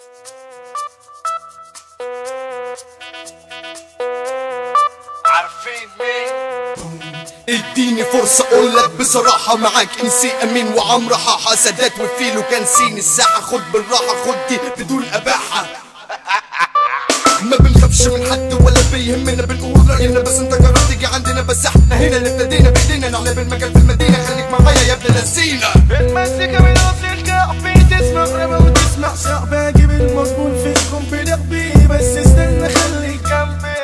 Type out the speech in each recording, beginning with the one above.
عارفين مين اديني فرصة اقولك بصراحة معاك انسي امين وعمرو حاحة سادات وفيلو كان سين الساحة خد بالراحة خد دي بدون اباحة ما بنخافش من حد ولا بيهمنا بنقول رأينا بس انت جرب تيجي عندنا بس احنا هنا اللي ابتدينا بايدينا نعلى بالمجال في المدينة خليك معايا يا ابن لسينا المزيكا من اصل الكعب تسمع ربا وتسمع شعب اجيب المضمون فيكم بلقبي بس استنى خليك جنبي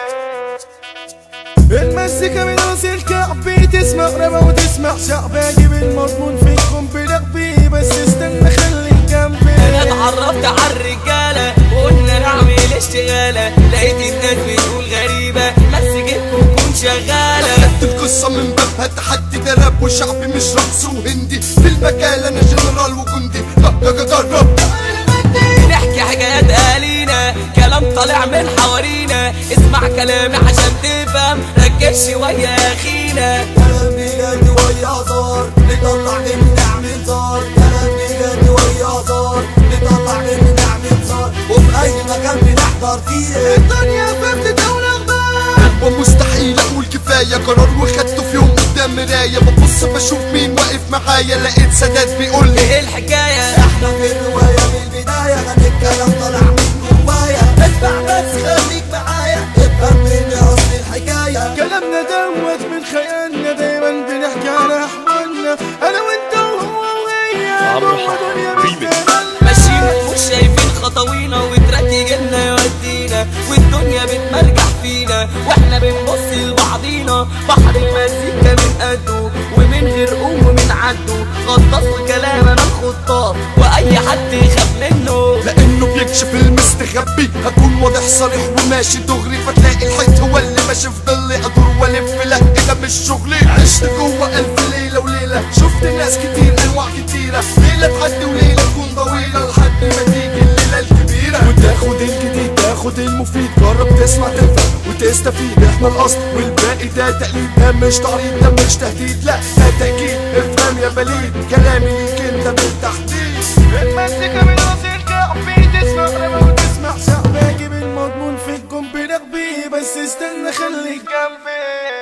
المزيكا من اصل الكعب تسمع ربا وتسمع شعب اجيب المضمون فيكم بلقبي بس استنى خليك جنبي انا اتعرفت على الرجاله وقلنا نعمل اشتغاله لقيت الناس بتقول غريبه بس جيبكم تكون شغاله خدت القصة من بابها تحدي ده راب وشعبي مش رقص وهندي في المجال انا جنرال وجندي جرب نحكي حكايات اهالينا كلام طالع من حوارينا اسمع كلامي عشان تفهم ركز شويه يا اخينا كلام بجد ويا هزار نطلع من نعمل زار كلام بجد ويا هزار نطلع من نعمل زار وفي اي مكان بنحضر فيه الدنيا فاتت دولة غبار ومستحيل اقول كفايه قرار وخدته في يوم قدام مرايه ببص بشوف مين واقف معايا لقيت سادات بيقول لي ايه الحكايه احنا في الرواية من البداية غني الكلام طلع من جوايا اسمع بس خليك معايا افهم مني اصل الحكاية كلامنا دوت من خيالنا دايما بنحكي على احوالنا انا وانت وهو وهي جوه دنيا بالزمن ماشيين مش شايفين خطوينا وتراك جنة يودينا والدنيا بتمرجح فينا واحنا بنبص لبعضينا بحر المزيكا من قده ومن غير قوم ومن عده غطاس وكلام انا الخطاط واي حد يخاف منه لانه بيكشف المستخبي هكون واضح صريح وماشي دغري فتلاقي الحيط هو اللي ماشي في ضلي ادور والف لا ده مش شغلي عشت جوه الف ليله وليله شفت ناس كتير انواع كتيره ليله تعدي وليله تكون طويله لحد ما تيجي الليله الكبيره وتاخد الجديد تاخد المفيد جرب تسمع تفهم وتستفيد احنا الاصل والباقي ده تقليد ده مش تعريض ده مش تهديد لا ده تاكيد افهم يا بليد كلامي ليك انت بالتحديد المزيكا من اصل الكعب تسمع ربا وتسمع شعب اجيب المضمون فيكم بنقبي بس استنى خليك جنبي